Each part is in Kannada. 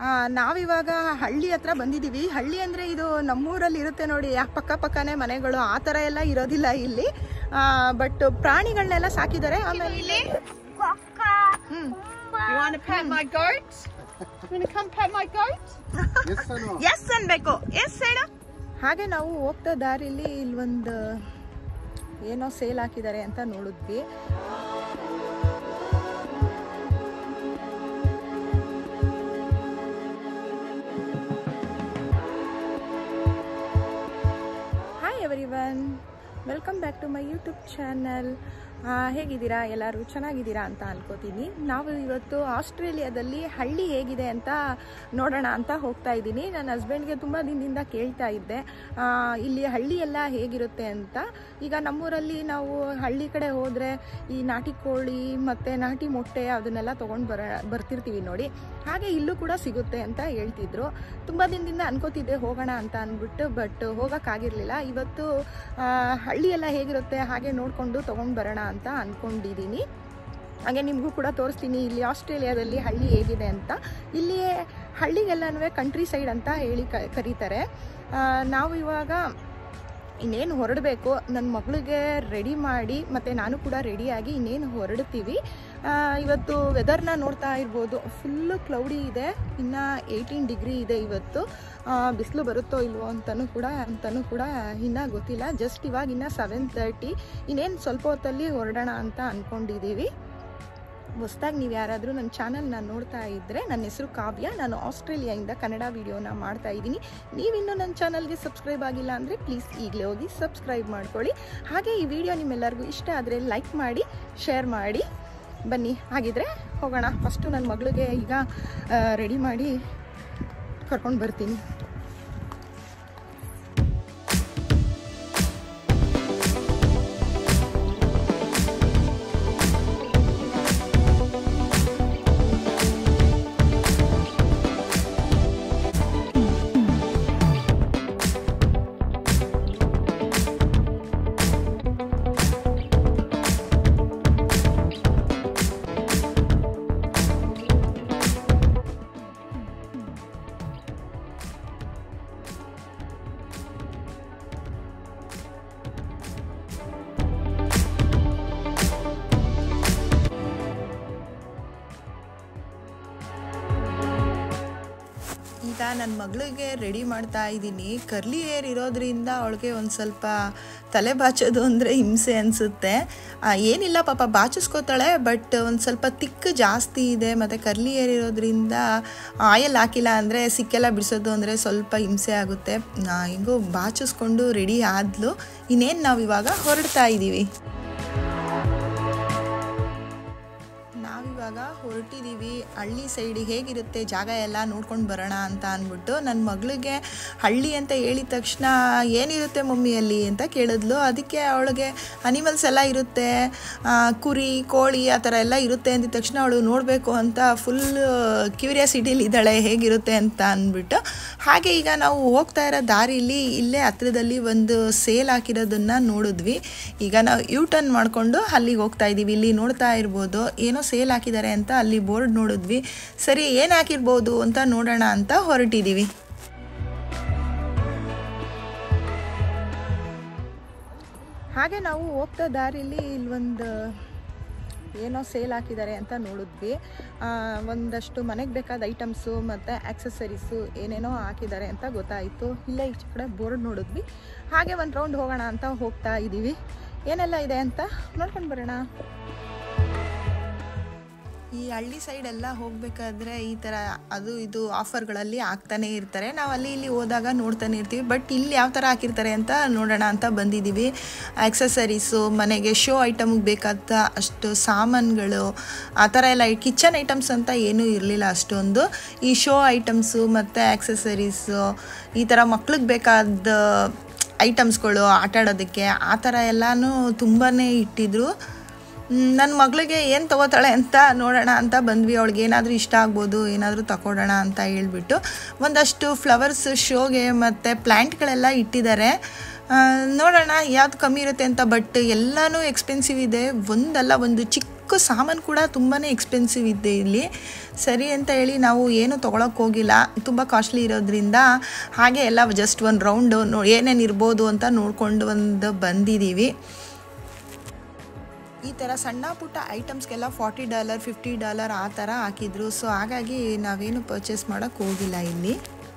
ಆ, ನಾವಿವಾಗ ಹಳ್ಳಿ ಹತ್ರ ಬಂದಿದ್ದೀವಿ ಹಳ್ಳಿ ಅಂದರೆ ಇದು ನಮ್ಮೂರಲ್ಲಿ ಇರುತ್ತೆ ನೋಡಿ ಆ ಪಕ್ಕ ಪಕ್ಕನೇ ಮನೆಗಳು ಆ ಥರ ಎಲ್ಲ ಇರೋದಿಲ್ಲ ಇಲ್ಲಿ ಬಟ್ ಪ್ರಾಣಿಗಳನ್ನೆಲ್ಲ ಸಾಕಿದ್ದಾರೆ ಆಮೇಲೆ ಇಲ್ಲಿ ಹ್ಮ್ You want to pet my goat? You want to come pet my goat? Yes ಅನ್ಬೇಕು ಎಸ್ ಹೇಳು ಹಾಗೆ ನಾವು ಹೋಗ್ತಾ ದಾರಿಲಿ ಇಲ್ಲೊಂದು ಏನೋ ಸೇಲ್ ಹಾಕಿದ್ದಾರೆ ಅಂತ ನೋಡಿದ್ವಿ hi everyone welcome back to my YouTube channel ಹೇಗಿದ್ದೀರಾ ಎಲ್ಲರೂ ಚೆನ್ನಾಗಿದ್ದೀರಾ ಅಂತ ಅನ್ಕೋತೀನಿ ನಾವು ಇವತ್ತು ಆಸ್ಟ್ರೇಲಿಯಾದಲ್ಲಿ ಹಳ್ಳಿ ಹೇಗಿದೆ ಅಂತ ನೋಡೋಣ ಅಂತ ಹೋಗ್ತಾ ಇದ್ದೀನಿ ನನ್ನ ಹಸ್ಬೆಂಡ್ಗೆ ತುಂಬ ದಿನದಿಂದ ಕೇಳ್ತಾ ಇದ್ದೆ ಆ, ಇಲ್ಲಿ ಹಳ್ಳಿ ಎಲ್ಲ ಹೇಗಿರುತ್ತೆ ಅಂತ ಈಗ ನಮ್ಮೂರಲ್ಲಿ ನಾವು ಹಳ್ಳಿ ಕಡೆ ಹೋದರೆ ಈ ನಾಟಿ ಕೋಳಿ ಮತ್ತು ನಾಟಿ ಮೊಟ್ಟೆ ಅದನ್ನೆಲ್ಲ ತೊಗೊಂಡು ಬರ ಬರ್ತಿರ್ತೀವಿ ನೋಡಿ ಹಾಗೆ ಇಲ್ಲೂ ಕೂಡ ಸಿಗುತ್ತೆ ಅಂತ ಹೇಳ್ತಿದ್ರು ತುಂಬ ದಿನದಿಂದ ಅನ್ಕೋತಿದ್ದೆ ಹೋಗೋಣ ಅಂತ ಅಂದ್ಬಿಟ್ಟು ಬಟ್ ಹೋಗೋಕ್ಕಾಗಿರಲಿಲ್ಲ ಇವತ್ತು ಆ, ಹಳ್ಳಿ ಎಲ್ಲ ಹೇಗಿರುತ್ತೆ ಹಾಗೆ ನೋಡಿಕೊಂಡು ತೊಗೊಂಡು ಬರೋಣ ಅಂತ ಅಂದ್ಕೊಂಡಿದ್ದೀನಿ ಹಾಗೆ ನಿಮಗೂ ಕೂಡ ತೋರಿಸ್ತೀನಿ ಇಲ್ಲಿ ಆಸ್ಟ್ರೇಲಿಯಾದಲ್ಲಿ ಹಳ್ಳಿ ಹೇಗಿದೆ ಅಂತ ಇಲ್ಲಿ ಹಳ್ಳಿಗೆಲ್ಲನೂ ಕಂಟ್ರಿ ಸೈಡ್ ಅಂತ ಹೇಳಿ ಕ ಕರೀತಾರೆ ಆ, ನಾವು ಇವಾಗ ಇನ್ನೇನು ಹೊರಡಬೇಕು ನನ್ನ ಮಗಳಿಗೆ ರೆಡಿ ಮಾಡಿ ಮತ್ತು ನಾನು ಕೂಡ ರೆಡಿಯಾಗಿ ಇನ್ನೇನು ಹೊರಡ್ತೀವಿ ಆ, ಇವತ್ತು ವೆದರ್ನ ನೋಡ್ತಾ ಇರ್ಬೋದು ಫುಲ್ಲು ಕ್ಲೌಡಿ ಇದೆ ಇನ್ನು ಏಯ್ಟೀನ್ ಡಿಗ್ರಿ ಇದೆ ಇವತ್ತು ಬಿಸಿಲು ಬರುತ್ತೋ ಇಲ್ವೋ ಅಂತಲೂ ಕೂಡ ಅಂತಲೂ ಕೂಡ ಇನ್ನೂ ಗೊತ್ತಿಲ್ಲ ಜಸ್ಟ್ ಇವಾಗ ಇನ್ನು ಸೆವೆನ್ ತರ್ಟಿ ಇನ್ನೇನು ಸ್ವಲ್ಪ ಹೊತ್ತಲ್ಲಿ ಹೊರಡೋಣ ಅಂತ ಅಂದ್ಕೊಂಡಿದ್ದೀವಿ ಹೊಸ್ದಾಗಿ ನೀವು ಯಾರಾದರೂ ನನ್ನ ಚಾನಲ್ನ ನೋಡ್ತಾ ಇದ್ದರೆ ನನ್ನ ಹೆಸರು ಕಾವ್ಯ ನಾನು ಆಸ್ಟ್ರೇಲಿಯಾಯಿಂದ ಕನ್ನಡ ವಿಡಿಯೋನ ಮಾಡ್ತಾ ಇದ್ದೀನಿ ನೀವಿನ್ನೂ ನನ್ನ ಚಾನಲ್ಗೆ ಸಬ್ಸ್ಕ್ರೈಬ್ ಆಗಿಲ್ಲ ಅಂದರೆ ಪ್ಲೀಸ್ ಈಗಲೇ ಹೋಗಿ ಸಬ್ಸ್ಕ್ರೈಬ್ ಮಾಡ್ಕೊಳ್ಳಿ ಹಾಗೆ ಈ ವಿಡಿಯೋ ನಿಮ್ಮೆಲ್ಲರಿಗೂ ಇಷ್ಟ ಆದರೆ ಲೈಕ್ ಮಾಡಿ ಶೇರ್ ಮಾಡಿ ಬನ್ನಿ ಹಾಗಿದ್ರೆ ಹೋಗೋಣ ಫಸ್ಟು ನನ್ನ ಮಗಳಿಗೆ ಈಗ ರೆಡಿ ಮಾಡಿ ಕರ್ಕೊಂಡು ಬರ್ತೀನಿ ಈಗ ನನ್ನ ಮಗಳಿಗೆ ರೆಡಿ ಮಾಡ್ತಾ ಇದ್ದೀನಿ ಕರ್ಲಿ ಏರ್ ಇರೋದ್ರಿಂದ ಅವಳಿಗೆ ಒಂದು ಸ್ವಲ್ಪ ತಲೆ ಬಾಚೋದು ಅಂದರೆ ಹಿಂಸೆ ಅನಿಸುತ್ತೆ ಏನಿಲ್ಲ ಪಾಪ ಬಾಚಿಸ್ಕೋತಾಳೆ ಬಟ್ ಒಂದು ಸ್ವಲ್ಪ ತಿಕ್ ಜಾಸ್ತಿ ಇದೆ ಮತ್ತು ಕರ್ಲಿ ಏರ್ ಇರೋದ್ರಿಂದ ಆಯಲ್ ಹಾಕಿಲ್ಲ ಅಂದರೆ ಸಿಕ್ಕೆಲ್ಲ ಬಿಡಿಸೋದು ಅಂದರೆ ಸ್ವಲ್ಪ ಹಿಂಸೆ ಆಗುತ್ತೆ ನಾ ಹೆಂಗೋ ಬಾಚಿಸ್ಕೊಂಡು ರೆಡಿ ಆದ್ಲು ಇನ್ನೇನು ನಾವು ಇವಾಗ ಹೊರಡ್ತಾ ಇದ್ದೀವಿ ನಾವಿವಾಗ ಹೊರಟಿದ್ದೀವಿ ಹಳ್ಳಿ ಸೈಡಿಗೆ ಹೇಗಿರುತ್ತೆ ಜಾಗ ಎಲ್ಲ ನೋಡ್ಕೊಂಡು ಬರೋಣ ಅಂತ ಅಂದ್ಬಿಟ್ಟು ನನ್ನ ಮಗಳಿಗೆ ಹಳ್ಳಿ ಅಂತ ಹೇಳಿದ ತಕ್ಷಣ ಏನಿರುತ್ತೆ ಮಮ್ಮಿಯಲ್ಲಿ ಅಂತ ಕೇಳಿದ್ಲು ಅದಕ್ಕೆ ಅವಳಿಗೆ ಅನಿಮಲ್ಸ್ ಎಲ್ಲ ಇರುತ್ತೆ ಆ, ಕುರಿ ಕೋಳಿ ಆ ಥರ ಎಲ್ಲ ಇರುತ್ತೆ ಅಂದಿದ ತಕ್ಷಣ ಅವಳು ನೋಡಬೇಕು ಅಂತ ಫುಲ್ ಕ್ಯೂರಿಯಾಸಿಟಿಲಿ ಇದ್ದಾಳೆ ಹೇಗಿರುತ್ತೆ ಅಂತ ಅಂದ್ಬಿಟ್ಟು ಹಾಗೆ ಈಗ ನಾವು ಹೋಗ್ತಾ ಇರೋ ದಾರಿಲಿ ಇಲ್ಲೇ ಹತ್ರದಲ್ಲಿ ಒಂದು ಸೇಲ್ ಹಾಕಿರೋದನ್ನ ನೋಡಿದ್ವಿ ಈಗ ನಾವು ಯೂ ಟರ್ನ್ ಮಾಡಿಕೊಂಡು ಅಲ್ಲಿಗೆ ಹೋಗ್ತಾ ಇದ್ದೀವಿ ಇಲ್ಲಿ ನೋಡ್ತಾ ಇರ್ಬೋದು ಏನೋ ಸೇಲ್ ಹಾಕಿದ್ದಾರೆ ಅಂತ ಅಲ್ಲಿ ಬೋರ್ಡ್ ನೋಡಿದ್ವಿ ಸರಿ ಏನು ಹಾಕಿರ್ಬೋದು ಅಂತ ನೋಡೋಣ ಅಂತ ಹೊರಟಿದ್ದೀವಿ ಹಾಗೆ ನಾವು ಹೋಗ್ತಾ ದಾರಿಲಿ ಇಲ್ಲೊಂದು ಏನೋ ಸೇಲ್ ಹಾಕಿದ್ದಾರೆ ಅಂತ ನೋಡಿದ್ವಿ ಆ, ಒಂದಷ್ಟು ಮನೆಗೆ ಬೇಕಾದ ಐಟಮ್ಸು ಮತ್ತು ಆಕ್ಸೆಸರೀಸು ಏನೇನೋ ಹಾಕಿದ್ದಾರೆ ಅಂತ ಗೊತ್ತಾಯಿತು ಇಲ್ಲೇ ಈಚೆ ಕಡೆ ಬೋರ್ಡ್ ನೋಡಿದ್ವಿ ಹಾಗೆ ಒಂದು ರೌಂಡ್ ಹೋಗೋಣ ಅಂತ ಹೋಗ್ತಾ ಇದ್ದೀವಿ ಏನೆಲ್ಲ ಇದೆ ಅಂತ ನೋಡ್ಕೊಂಡು ಬರೋಣ ಈ ಹಳ್ಳಿ ಸೈಡ್ ಎಲ್ಲ ಹೋಗಬೇಕಾದ್ರೆ ಈ ಥರ ಅದು ಇದು ಆಫರ್ಗಳಲ್ಲಿ ಹಾಕ್ತಾನೆ ಇರ್ತಾರೆ ನಾವು ಅಲ್ಲಿ ಇಲ್ಲಿ ಹೋದಾಗ ನೋಡ್ತಾನೆ ಇರ್ತೀವಿ ಬಟ್ ಇಲ್ಲಿ ಯಾವ ಥರ ಹಾಕಿರ್ತಾರೆ ಅಂತ ನೋಡೋಣ ಅಂತ ಬಂದಿದ್ದೀವಿ ಆಕ್ಸಸರೀಸು ಮನೆಗೆ ಶೋ ಐಟಮ್ಗೆ ಬೇಕಾದ ಅಷ್ಟು ಸಾಮಾನುಗಳು ಆ ಥರ ಎಲ್ಲ ಕಿಚನ್ ಐಟಮ್ಸ್ ಅಂತ ಏನೂ ಇರಲಿಲ್ಲ ಅಷ್ಟೊಂದು ಈ ಶೋ ಐಟಮ್ಸು ಮತ್ತು ಆಕ್ಸಸರೀಸು ಈ ಥರ ಮಕ್ಳಿಗೆ ಬೇಕಾದ ಐಟಮ್ಸ್ಗಳು ಆಟ ಆಡೋದಕ್ಕೆ ಆ ಥರ ಎಲ್ಲನೂ ತುಂಬಾ ಇಟ್ಟಿದ್ರು ನನ್ನ ಮಗಳಿಗೆ ಏನು ತೊಗೋತಾಳೆ ಅಂತ ನೋಡೋಣ ಅಂತ ಬಂದ್ವಿ ಅವಳಿಗೆ ಏನಾದರೂ ಇಷ್ಟ ಆಗ್ಬೋದು ಏನಾದರೂ ತಗೊಳ್ಳೋಣ ಅಂತ ಹೇಳ್ಬಿಟ್ಟು ಒಂದಷ್ಟು ಫ್ಲವರ್ಸ್ ಶೋಗೆ ಮತ್ತು ಪ್ಲ್ಯಾಂಟ್ಗಳೆಲ್ಲ ಇಟ್ಟಿದ್ದಾರೆ ಆ, ನೋಡೋಣ ಯಾವ್ದು ಕಮ್ಮಿ ಇರುತ್ತೆ ಅಂತ ಬಟ್ ಎಲ್ಲನೂ ಎಕ್ಸ್ಪೆನ್ಸಿವ್ ಇದೆ ಒಂದಲ್ಲ ಒಂದು ಚಿಕ್ಕ ಎಲ್ಲದಕ್ಕೂ ಸಾಮಾನು ಕೂಡ ತುಂಬಾ ಎಕ್ಸ್ಪೆನ್ಸಿವ್ ಇದೆ ಇಲ್ಲಿ ಸರಿ ಅಂತ ಹೇಳಿ ನಾವು ಏನು ತೊಗೊಳಕ್ಕೆ ಹೋಗಿಲ್ಲ ತುಂಬ ಕಾಸ್ಟ್ಲಿ ಇರೋದ್ರಿಂದ ಹಾಗೆ ಎಲ್ಲ ಜಸ್ಟ್ ಒಂದು ರೌಂಡು ನೋ ಏನೇನು ಇರ್ಬೋದು ಅಂತ ನೋಡ್ಕೊಂಡು ಒಂದು ಬಂದಿದ್ದೀವಿ ಈ ಥರ ಸಣ್ಣ ಪುಟ್ಟ ಐಟಮ್ಸ್ಗೆಲ್ಲ ಫಾರ್ಟಿ ಡಾಲರ್ ಫಿಫ್ಟಿ ಡಾಲರ್ ಆ ಥರ ಹಾಕಿದ್ರು ಸೊ ಹಾಗಾಗಿ ನಾವೇನು ಪರ್ಚೇಸ್ ಮಾಡೋಕ್ಕೆ ಹೋಗಿಲ್ಲ ಇಲ್ಲಿ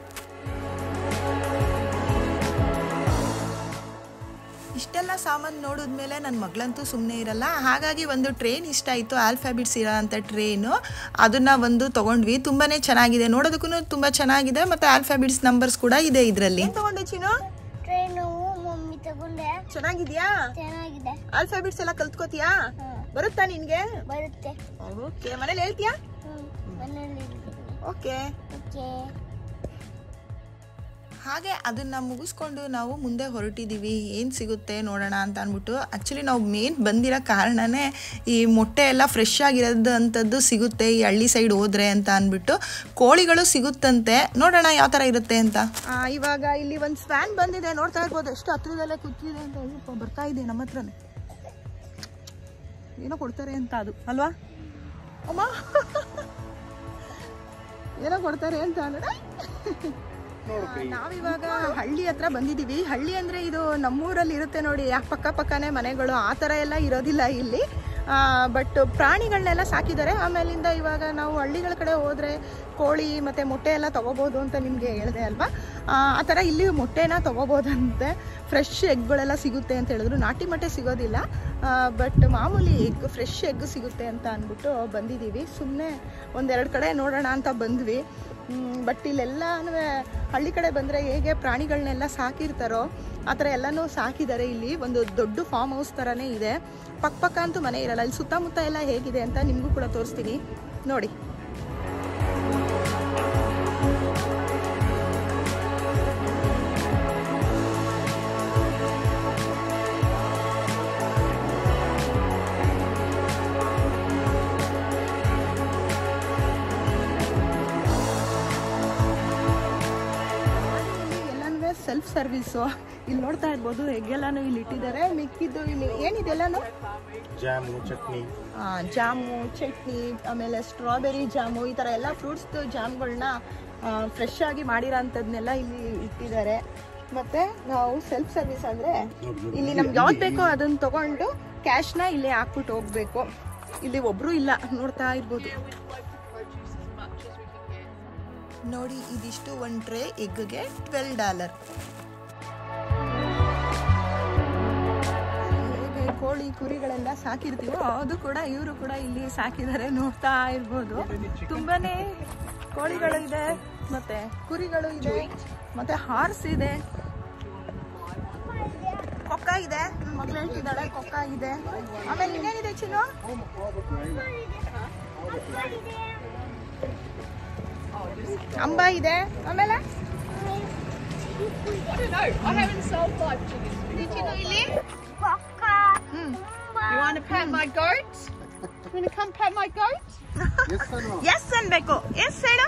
ಇಷ್ಟೆಲ್ಲ ಸಾಮಾನು ನೋಡಿದ್ಮೇಲೆ ನನ್ನ ಮಗಳಂತೂ ಸುಮ್ಮನೆ ಇರಲ್ಲ ಹಾಗಾಗಿ ಒಂದು ಟ್ರೈನ್ ಇಷ್ಟ ಆಯಿತು ಆಲ್ಫಾಬಿಟ್ಸ್ ಇರೋ ಅಂಥ ಟ್ರೈನು ಅದನ್ನು ಒಂದು ತೊಗೊಂಡ್ವಿ ತುಂಬಾ ಚೆನ್ನಾಗಿದೆ ನೋಡೋದಕ್ಕೂ ತುಂಬ ಚೆನ್ನಾಗಿದೆ ಮತ್ತು ಆಲ್ಫಾಬಿಟ್ಸ್ ನಂಬರ್ಸ್ ಕೂಡ ಇದೆ ಇದರಲ್ಲಿ ತೊಗೊಂಡೆ ಚಿನ್ನು ಟ್ರೈನು ಮಮ್ಮಿ ತಗೊಂಡೆ ಚೆನ್ನಾಗಿದ್ಯಾ ಚೆನ್ನಾಗಿದೆ ಆಲ್ಫಾಬಿಟ್ಸ್ ಎಲ್ಲ ಕಲ್ತ್ಕೋತೀಯಾ ಬರುತ್ತಾ ನಿನಗೆ ಬರುತ್ತೆ ಓಕೆ ಮನೇಲಿ ಹೇಳ್ತೀಯಾ ಹ್ಮ್ ಮನೇಲಿ ಓಕೆ ಓಕೆ ಹಾಗೆ ಅದನ್ನು ಮುಗಿಸ್ಕೊಂಡು ನಾವು ಮುಂದೆ ಹೊರಟಿದ್ದೀವಿ ಏನು ಸಿಗುತ್ತೆ ನೋಡೋಣ ಅಂತ ಅಂದ್ಬಿಟ್ಟು ಆ್ಯಕ್ಚುಲಿ ನಾವು ಮೇನ್ ಬಂದಿರೋ ಕಾರಣನೇ ಈ ಮೊಟ್ಟೆ ಎಲ್ಲ ಫ್ರೆಶ್ ಆಗಿರೋದು ಅಂಥದ್ದು ಸಿಗುತ್ತೆ ಈ ಹಳ್ಳಿ ಸೈಡ್ ಹೋದ್ರೆ ಅಂತ ಅಂದ್ಬಿಟ್ಟು ಕೋಳಿಗಳು ಸಿಗುತ್ತಂತೆ ನೋಡೋಣ ಯಾವ ಥರ ಇರುತ್ತೆ ಅಂತ ಇವಾಗ ಇಲ್ಲಿ ಒಂದು ಸ್ವ್ಯಾನ್ ಬಂದಿದೆ ನೋಡ್ತಾ ಇರ್ಬೋದು ಎಷ್ಟು ಹತ್ರದಲ್ಲೇ ಕೂತಿದೆ ಅಂತ ಹೇಳಿ ಬರ್ತಾ ಇದೆ ನಮ್ಮ ಹತ್ರನೇ ಏನೋ ಕೊಡ್ತಾರೆ ಅಂತ ಅದು ಅಲ್ವಾ ಅಮ್ಮ ಏನೋ ಕೊಡ್ತಾರೆ ಅಂತ ಅಂದ್ರೆ ನಾವಿವಾಗ ಹಳ್ಳಿ ಹತ್ರ ಬಂದಿದ್ದೀವಿ ಹಳ್ಳಿ ಅಂದ್ರೆ ಇದು ನಮ್ಮೂರಲ್ಲಿ ಇರುತ್ತೆ ನೋಡಿ ಯಾಕೆ ಪಕ್ಕ ಪಕ್ಕನೇ ಮನೆಗಳು ಆ ಥರ ಎಲ್ಲ ಇರೋದಿಲ್ಲ ಇಲ್ಲಿ ಬಟ್ ಪ್ರಾಣಿಗಳನ್ನೆಲ್ಲ ಸಾಕಿದ್ದಾರೆ ಆಮೇಲಿಂದ ಇವಾಗ ನಾವು ಹಳ್ಳಿಗಳ ಕಡೆ ಹೋದ್ರೆ ಕೋಳಿ ಮತ್ತೆ ಮೊಟ್ಟೆ ಎಲ್ಲ ತಗೋಬೋದು ಅಂತ ನಿಮಗೆ ಹೇಳಿದೆ ಅಲ್ವಾ ಆ, ಆ ಥರ ಇಲ್ಲಿ ಮೊಟ್ಟೆನ ತಗೋಬೋದಂತೆ ಫ್ರೆಶ್ ಎಗ್ಗಳೆಲ್ಲ ಸಿಗುತ್ತೆ ಅಂತ ಹೇಳಿದ್ರು ನಾಟಿ ಮೊಟ್ಟೆ ಸಿಗೋದಿಲ್ಲ ಬಟ್ ಮಾಮೂಲಿ ಎಗ್ ಫ್ರೆಶ್ ಎಗ್ ಸಿಗುತ್ತೆ ಅಂತ ಅಂದ್ಬಿಟ್ಟು ಬಂದಿದ್ದೀವಿ ಸುಮ್ಮನೆ ಒಂದೆರಡು ಕಡೆ ನೋಡೋಣ ಅಂತ ಬಂದ್ವಿ ಬಟ್ ಇಲ್ಲೆಲ್ಲನೂ ಹಳ್ಳಿ ಕಡೆ ಬಂದರೆ ಹೇಗೆ ಪ್ರಾಣಿಗಳನ್ನೆಲ್ಲ ಸಾಕಿರ್ತಾರೋ ಆ ಥರ ಎಲ್ಲನೂ ಸಾಕಿದ್ದಾರೆ ಇಲ್ಲಿ ಒಂದು ದೊಡ್ಡ ಫಾರ್ಮ್ ಹೌಸ್ ಥರನೇ ಇದೆ ಪಕ್ಕ ಪಕ್ಕ ಅಂತೂ ಮನೆ ಇರಲ್ಲ ಇಲ್ಲಿ ಸುತ್ತಮುತ್ತ ಎಲ್ಲ ಹೇಗಿದೆ ಅಂತ ನಿಮಗೂ ಕೂಡ ತೋರಿಸ್ತೀನಿ ನೋಡಿ ಎಲ್ಲನೂ ಸೆಲ್ಫ್ ಸರ್ವಿಸು ಇಲ್ಲಿ ನೋಡ್ತಾ ಇರ್ಬೋದು ಎಗ್ಗೆಲ್ಲಾನು ಇಲ್ಲಿ ಇಟ್ಟಿದ್ದಾರೆ ಮಿಕ್ಕಿದ್ದು ಇಲ್ಲಿ ಏನಿದೆಲ್ಲಾನು ಜಾಮು ಚಟ್ನಿ ಆ, ಜಾಮು ಚಟ್ನಿ ಆಮೇಲೆ ಸ್ಟ್ರಾಬೆರಿ ಜಾಮು ಈ ಥರ ಎಲ್ಲ ಫ್ರೂಟ್ಸ್ದು ಜಾಮ್ಗಳನ್ನ ಫ್ರೆಶ್ ಆಗಿ ಮಾಡಿರೋ ಅಂಥದ್ನೆಲ್ಲ ಇಲ್ಲಿ ಇಟ್ಟಿದ್ದಾರೆ ಮತ್ತೆ ನಾವು ಸೆಲ್ಫ್ ಸರ್ವಿಸ್ ಅಂದರೆ ಇಲ್ಲಿ ನಮ್ಗೆ ಯಾವ್ದು ಬೇಕೋ ಅದನ್ನ ತಗೊಂಡು ಕ್ಯಾಶ್ನ ಇಲ್ಲೇ ಹಾಕ್ಬಿಟ್ಟು ಹೋಗ್ಬೇಕು ಇಲ್ಲಿ ಒಬ್ರು ಇಲ್ಲ ನೋಡ್ತಾ ಇರ್ಬೋದು ನೋಡಿ ಇದಿಷ್ಟು ಒಂದು ಟ್ರೇ ಎಗ್ಗೆ ಟ್ವೆಲ್ ಡಾಲರ್ ಹೇಗೆ ಕೋಳಿ ಕುರಿಗಳೆಲ್ಲ ಸಾಕಿರ್ತೀವೋ ಅದು ಕೂಡ ಇವರು ಕೂಡ ಇಲ್ಲಿ ಸಾಕಿದ್ದಾರೆ ನೋಡ್ತಾ ಇರ್ಬೋದು ತುಂಬಾನೇ ಕೋಳಿಗಳು ಇದೆ ಮತ್ತೆ ಕುರಿಗಳು ಇದೆ ಮತ್ತೆ ಹಾರ್ಸ್ ಇದೆ ಕೊಕ್ಕ ಇದೆ ನನ್ನ ಮಗಳು ಹೇಳ್ತಿದ್ದಾಳೆ ಕೊಕ್ಕ ಇದೆ ಆಮೇಲೆ ಇನ್ನೇನಿದೆ ಚಿನ್ನು ಅಂಬ ಇದೆ ಆಮೇಲೆ No, I haven't sold live chickens. ಈ ಚಿನ್ನು ಇಲ್ಲಿ ಪಕ್ಕ ಹ್ಮ್ You want to pat my goat? You want to come pat my goat? Yes ಅನ್ಬೇಕು ಎಸ್ ಹೇಳು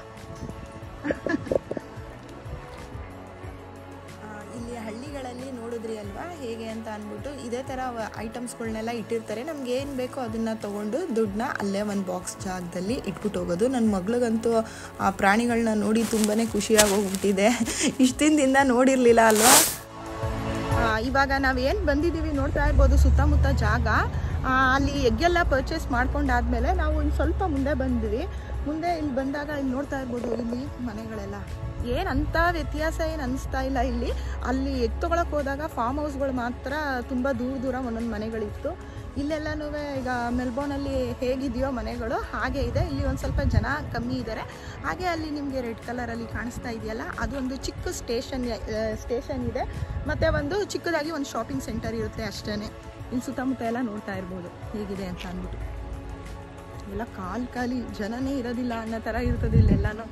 ಇಲ್ಲಿ ಹಳ್ಳಿಗಳಲ್ಲಿ ನೋಡಿದ್ರಿ ಅಲ್ವಾ ಹೇಗೆ ಅಂತ ಅಂದ್ಬಿಟ್ಟು ಇದೇ ಥರ ಐಟಮ್ಸ್ಗಳನ್ನೆಲ್ಲ ಇಟ್ಟಿರ್ತಾರೆ ನಮ್ಗೆ ಏನು ಬೇಕೋ ಅದನ್ನು ತೊಗೊಂಡು ದುಡ್ಡನ್ನ ಅಲ್ಲೇ ಒಂದು ಬಾಕ್ಸ್ ಜಾಗದಲ್ಲಿ ಇಟ್ಬಿಟ್ಟು ಹೋಗೋದು ನನ್ನ ಮಗಳಿಗಂತೂ ಆ ಪ್ರಾಣಿಗಳನ್ನ ನೋಡಿ ತುಂಬಾ ಖುಷಿಯಾಗಿ ಹೋಗ್ಬಿಟ್ಟಿದೆ ಇಷ್ಟು ದಿನದಿಂದ ನೋಡಿರಲಿಲ್ಲ ಅಲ್ವಾ ಆ, ಇವಾಗ ನಾವು ಏನು ಬಂದಿದ್ದೀವಿ ನೋಡ್ತಾ ಇರ್ಬೋದು ಸುತ್ತಮುತ್ತ ಜಾಗ ಆ, ಅಲ್ಲಿ ಎಗ್ಗೆಲ್ಲ ಪರ್ಚೇಸ್ ಮಾಡ್ಕೊಂಡಾದ್ಮೇಲೆ ನಾವು ಒಂದು ಸ್ವಲ್ಪ ಮುಂದೆ ಬಂದ್ವಿ ಮುಂದೆ ಇಲ್ಲಿ ಬಂದಾಗ ಇಲ್ಲಿ ನೋಡ್ತಾ ಇರ್ಬೋದು ಇಲ್ಲಿ ಮನೆಗಳೆಲ್ಲ ಏನಂತ ವ್ಯತ್ಯಾಸ ಏನು ಅನಿಸ್ತಾ ಇಲ್ಲ ಇಲ್ಲಿ ಅಲ್ಲಿ ಎಗ್ ತೊಗೊಳಕ್ಕೆ ಹೋದಾಗ ಫಾರ್ಮ್ ಹೌಸ್ಗಳು ಮಾತ್ರ ತುಂಬ ದೂರ ದೂರ ಒಂದೊಂದು ಮನೆಗಳಿತ್ತು ಇಲ್ಲೆಲ್ಲನೂ ಈಗ ಮೆಲ್ಬೋರ್ನಲ್ಲಿ ಹೇಗಿದೆಯೋ ಮನೆಗಳು ಹಾಗೆ ಇದೆ ಇಲ್ಲಿ ಒಂದು ಸ್ವಲ್ಪ ಜನ ಕಮ್ಮಿ ಇದ್ದಾರೆ ಹಾಗೆ ಅಲ್ಲಿ ನಿಮಗೆ ರೆಡ್ ಕಲರಲ್ಲಿ ಕಾಣಿಸ್ತಾ ಇದೆಯಲ್ಲ ಅದೊಂದು ಚಿಕ್ಕ ಸ್ಟೇಷನ್ ಸ್ಟೇಷನ್ ಇದೆ ಮತ್ತು ಒಂದು ಚಿಕ್ಕದಾಗಿ ಒಂದು ಶಾಪಿಂಗ್ ಸೆಂಟರ್ ಇರುತ್ತೆ ಅಷ್ಟೇ ಇಲ್ಲಿ ಸುತ್ತಮುತ್ತ ಎಲ್ಲ ನೋಡ್ತಾ ಇರ್ಬೋದು ಹೇಗಿದೆ ಅಂತ ಅಂದ್ಬಿಟ್ಟು ಎಲ್ಲ ಕಾಲ್ ಖಾಲಿ ಜನನೇ ಇರೋದಿಲ್ಲ ಅನ್ನೋ ಥರ ಇರ್ತದೆ ಇಲ್ಲೆಲ್ಲನೂ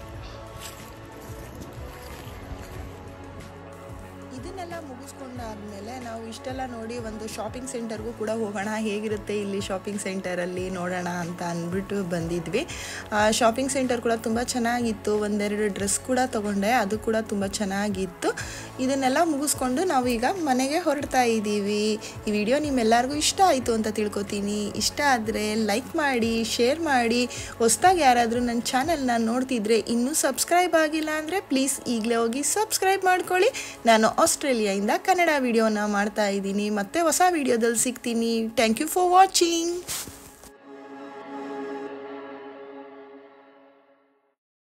ಇದನ್ನೆಲ್ಲ ಮುಗಿಸ್ಕೊಂಡಾದ್ಮೇಲೆ ಆದಮೇಲೆ ನಾವು ಇಷ್ಟೆಲ್ಲ ನೋಡಿ ಒಂದು ಶಾಪಿಂಗ್ ಸೆಂಟರ್ಗೂ ಕೂಡ ಹೋಗೋಣ ಹೇಗಿರುತ್ತೆ ಇಲ್ಲಿ ಶಾಪಿಂಗ್ ಸೆಂಟರಲ್ಲಿ ನೋಡೋಣ ಅಂತ ಅಂದ್ಬಿಟ್ಟು ಬಂದಿದ್ವಿ ಶಾಪಿಂಗ್ ಸೆಂಟರ್ ಕೂಡ ತುಂಬ ಚೆನ್ನಾಗಿತ್ತು ಒಂದೆರಡು ಡ್ರೆಸ್ ಕೂಡ ತೊಗೊಂಡೆ ಅದು ಕೂಡ ತುಂಬ ಚೆನ್ನಾಗಿತ್ತು ಇದನ್ನೆಲ್ಲ ಮುಗಿಸ್ಕೊಂಡು ನಾವು ಈಗ ಮನೆಗೆ ಹೊರಡ್ತಾ ಇದ್ದೀವಿ ಈ ವಿಡಿಯೋ ನಿಮ್ಮೆಲ್ಲರಿಗೂ ಇಷ್ಟ ಆಯಿತು ಅಂತ ತಿಳ್ಕೊತೀನಿ ಇಷ್ಟ ಆದರೆ ಲೈಕ್ ಮಾಡಿ ಶೇರ್ ಮಾಡಿ ಹೊಸ್ದಾಗಿ ಯಾರಾದರೂ ನನ್ನ ಚಾನಲ್ನ ನೋಡ್ತಿದ್ರೆ ಇನ್ನೂ ಸಬ್ಸ್ಕ್ರೈಬ್ ಆಗಿಲ್ಲ ಅಂದರೆ ಪ್ಲೀಸ್ ಈಗಲೇ ಹೋಗಿ ಸಬ್ಸ್ಕ್ರೈಬ್ ಮಾಡ್ಕೊಳ್ಳಿ ನಾನು ಆಸ್ಟ್ರೇಲಿಯಾಯಿಂದ ಕನ್ನಡ ವಿಡಿಯೋನ ಮಾಡ್ತಾ ಇದ್ದೀನಿ ಮತ್ತೆ ಹೊಸ ವಿಡಿಯೋದಲ್ಲಿ ಸಿಗ್ತೀನಿ ಥ್ಯಾಂಕ್ ಯು ಫಾರ್ ವಾಚಿಂಗ್